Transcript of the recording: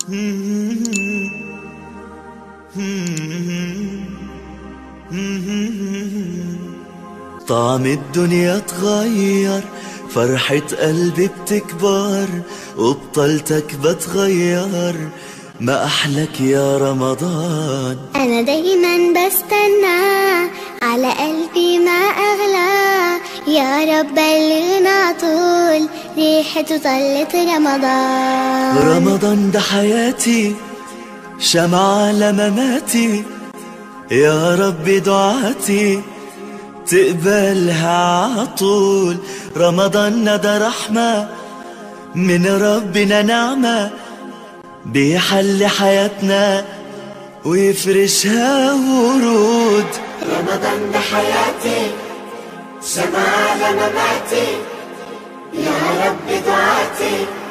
طعم الدنيا اتغير فرحة قلبي بتكبر وبطلتك بتغير ما أحلك يا رمضان أنا دايما بستنى على قلبي ما أغلى يا رب بلغنا طول ريحته طلت رمضان رمضان ده حياتي شمعة لمماتي يا رب دعاتي تقبلها عطول رمضان ده رحمة من ربنا نعمة بيحل حياتنا ويفرشها ورود رمضان ده حياتي شمعة على مماتي يا رب دعاتي